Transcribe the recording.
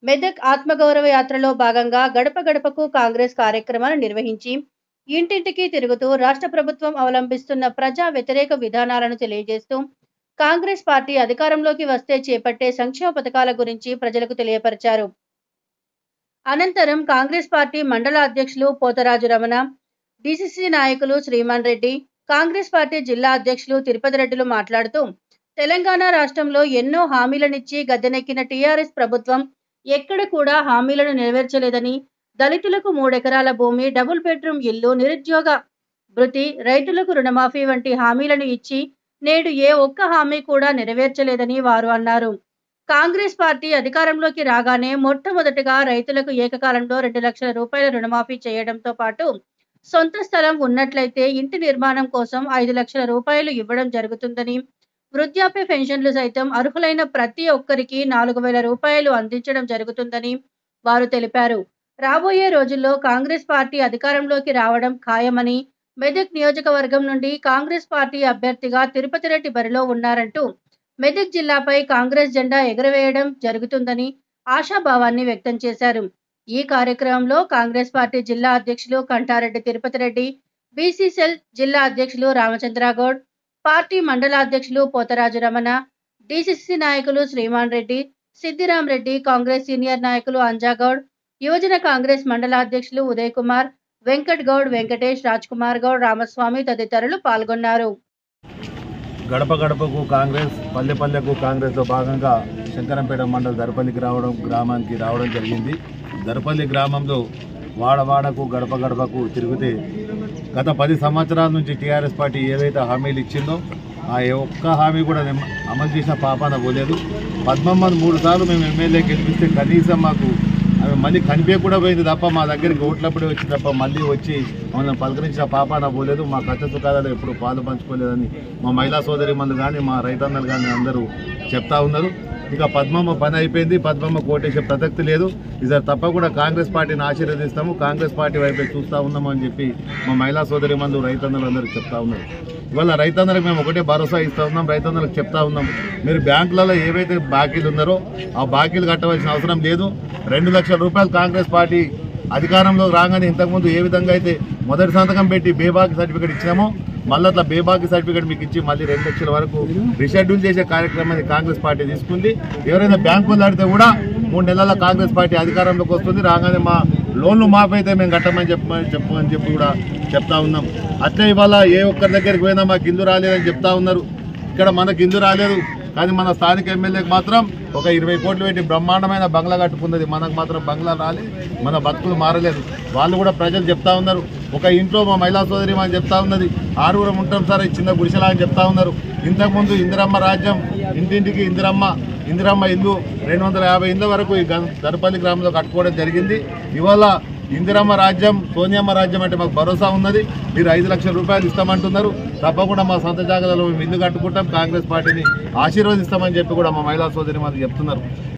మెదక్ ఆత్మగౌరవ యాత్రలో భాగంగా గడప గడపకు కాంగ్రెస్ కార్యక్రమాన్ని నిర్వహించి ఇంటింటికి తిరుగుతూ రాష్ట్ర ప్రభుత్వం అవలంబిస్తున్న ప్రజా వ్యతిరేక విధానాలను తెలియజేస్తూ కాంగ్రెస్ పార్టీ అధికారంలోకి వస్తే చేపట్టే సంక్షేమ పథకాల గురించి ప్రజలకు తెలియపరిచారు అనంతరం కాంగ్రెస్ పార్టీ మండల అధ్యక్షులు పోతరాజు రమణ డిసిసి నాయకులు శ్రీమాన్ రెడ్డి కాంగ్రెస్ పార్టీ జిల్లా అధ్యక్షులు తిరుపతి రెడ్డిలు మాట్లాడుతూ తెలంగాణ రాష్ట్రంలో ఎన్నో హామీలనిచ్చి గద్దెనెక్కిన టీఆర్ఎస్ ప్రభుత్వం ఎక్కడ కూడా హామీలను నెరవేర్చలేదని దళితులకు మూడెకరాల భూమి డబుల్ బెడ్రూమ్ ఇల్లు నిరుద్యోగ భృతి రైతులకు రుణమాఫీ వంటి హామీలను ఇచ్చి నేడు ఏ ఒక్క హామీ కూడా నెరవేర్చలేదని వారు అన్నారు కాంగ్రెస్ పార్టీ అధికారంలోకి రాగానే మొట్టమొదటగా రైతులకు ఏకకాలంలో రెండు లక్షల రూపాయల రుణమాఫీ చేయడంతో పాటు సొంత స్థలం ఉన్నట్లయితే ఇంటి నిర్మాణం కోసం ఐదు లక్షల రూపాయలు ఇవ్వడం జరుగుతుందని వృద్ధాప్య పెన్షన్లు సైతం అర్హులైన ప్రతి ఒక్కరికి నాలుగు వేల రూపాయలు అందించడం జరుగుతుందని వారు తెలిపారు రాబోయే రోజుల్లో కాంగ్రెస్ పార్టీ అధికారంలోకి రావడం ఖాయమని మెదక్ నియోజకవర్గం నుండి కాంగ్రెస్ పార్టీ అభ్యర్థిగా తిరుపతి రెడ్డి బరిలో ఉన్నారంటూ మెదక్ జిల్లాపై కాంగ్రెస్ జెండా ఎగురవేయడం జరుగుతుందని ఆశాభావాన్ని వ్యక్తం చేశారు ఈ కార్యక్రమంలో కాంగ్రెస్ పార్టీ జిల్లా అధ్యక్షులు కంటారెడ్డి తిరుపతి రెడ్డి బీసీసెల్ జిల్లా అధ్యక్షులు రామచంద్రగౌడ్ పార్టీ మండల అధ్యక్షులు పోతరాజు రమణ డీసీసీ నాయకులు శ్రీమాన్ రెడ్డి సిద్దిరాం రెడ్డి కాంగ్రెస్ సీనియర్ నాయకులు అంజాగౌడ్ యువజన కాంగ్రెస్ మండల అధ్యక్షులు ఉదయ్ కుమార్ వెంకట్ గౌడ్ వెంకటేష్ రాజ్ కుమార్ గౌడ్ రామస్వామి తదితరులు పాల్గొన్నారు గడప గడపకు కాంగ్రెస్ పల్లె పల్లెకు కాంగ్రెస్లో భాగంగా శంకరంపేట మండలం దరపల్లికి రావడం గ్రామానికి రావడం జరిగింది దరపల్లి గ్రామంలో వాడవాడకు గడప గడపకు తిరిగితే గత పది సంవత్సరాల నుంచి టీఆర్ఎస్ పార్టీ ఏదైతే హామీలు ఇచ్చిందో ఆ ఏ ఒక్క హామీ కూడా నిమ్- అమలు చేసిన పాపాన పోలేదు పద్మమ్మను మూడు సార్లు మేము ఎమ్మెల్యే గెలిపిస్తే కనీసం మాకు ఆమె మళ్ళీ కనిపే కూడా పోయింది తప్ప మా దగ్గరికి ఓట్లప్పుడే వచ్చి తప్ప మళ్ళీ వచ్చి మమ్మల్ని పలకరించిన పాపాన పోలేదు మా కష్ట సుఖాలలో ఎప్పుడు పాలు పంచుకోలేదని మా మహిళా సోదరి మంది కానీ మా రైతన్నలు కానీ అందరూ చెప్తా ఉన్నారు ఇక పద్మమ్మ పని అయిపోయింది పద్మమ్మ కోటేసే ప్రసక్తి లేదు ఈసారి తప్పకుండా కాంగ్రెస్ పార్టీని ఆశీర్వదిస్తాము కాంగ్రెస్ పార్టీ వైపే చూస్తూ ఉన్నాము అని చెప్పి మా మహిళా సోదరి మందు రైతన్నలు అందరూ చెప్తా ఉన్నారు ఇవాళ రైతన్నలకు మేము ఒకటే భరోసా ఇస్తా ఉన్నాం రైతన్నలకు చెప్తా ఉన్నాం మీరు బ్యాంకులలో ఏవైతే బాకీలు ఉన్నారో ఆ బాకీలు కట్టవలసిన అవసరం లేదు రెండు లక్షల రూపాయలు కాంగ్రెస్ పార్టీ అధికారంలో రాగానే ఇంతకుముందు ఏ విధంగా అయితే మొదటి సంతకం పెట్టి బేబాకి సర్టిఫికేట్ ఇచ్చినామో మళ్ళీ అట్లా బేబాకి సర్టిఫికేట్ మీకు ఇచ్చి మళ్ళీ రెండు లక్షల వరకు రిషెడ్యూల్ చేసే కార్యక్రమాన్ని కాంగ్రెస్ పార్టీ తీసుకుంది ఎవరైనా బ్యాంకులు దాడితే కూడా మూడు నెలల కాంగ్రెస్ పార్టీ అధికారంలోకి వస్తుంది రాగానే మా లోన్లు మాఫ్ అయితే మేము కట్టమని చెప్పమని చెప్పమని చెప్పి కూడా చెప్తా ఉన్నాం అట్లే ఇవాళ ఏ ఒక్కరి దగ్గరికి పోయినా మాకు ఇందు రాలేదని చెప్తా ఉన్నారు ఇక్కడ మనకి ఇందు రాలేదు కానీ మన స్థానిక ఎమ్మెల్యేకి మాత్రం ఒక ఇరవై కోట్లు పెట్టి బ్రహ్మాండమైన బంగ్లా కట్టుకున్నది మనకు మాత్రం బంగ్లా రాలేదు మన బతుకులు మారలేదు వాళ్ళు కూడా ప్రజలు చెప్తా ఉన్నారు ఒక ఇంట్లో మా మహిళా సోదరి మాకు చెప్తా ఉన్నది ఆరుగురం ఉంటాం సార్ ఈ చిన్న గుడిసెలా అని చెప్తా ఉన్నారు ఇంతకుముందు ఇందిరమ్మ రాజ్యం ఇంటింటికి ఇందిరమ్మ ఇందిరమ్మ ఇల్లు రెండు వందల యాభై ఇళ్ళ వరకు ఈ గం- దర్పల్లి గ్రామంలో కట్టుకోవడం జరిగింది ఇవాళ ఇందిరమ్మ రాజ్యం సోనియమ్మ రాజ్యం అంటే మాకు భరోసా ఉన్నది మీరు ఐదు లక్షల రూపాయలు ఇస్తామంటున్నారు తప్పకుండా మా సొంత జాగాలలో మేము ఇల్లు కట్టుకుంటాం కాంగ్రెస్ పార్టీని ఆశీర్వదిస్తామని చెప్పి కూడా మా మహిళా సోదరి మాకు చెప్తున్నారు